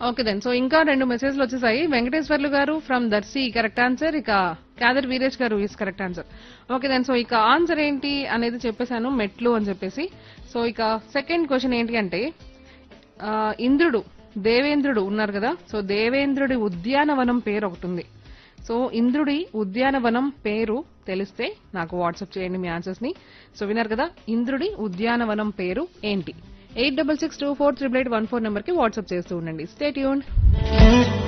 okay then so ఇంకా రెండు మెసేజ్లు వచ్చేసాయి వెంకటేశ్వర్లు గారు ఫ్రమ్ దర్శి కరెక్ట్ ఆన్సర్ ఇక కాదర్ వీరేష్ గారు is correct answer okay then so ఇక ఆన్సర్ ఏంటి అనేది చెప్పేశాను మెట్లు అని చెప్పేసి సో ఇక సెకండ్ క్వశ్చన్ ఏంటి అంటే ఆ, ఇంద్రుడు దేవేంద్రుడు ఉన్నారు కదా సో దేవేంద్రుడి ఉద్యానవనం పేరు ఒకటి ఉంది సో ఇంద్రుడి ఉద్యానవనం పేరు తెలిస్తే నాకు వాట్సాప్ చేయండి మీ ఆన్సర్స్ ని సో విన్నారు కదా ఇంద్రుడి ఉద్యానవనం పేరు ఏంటి eight double six two four triple eight one four number కి వాట్సాప్ చేస్తూ ఉండండి స్టే ట్యూన్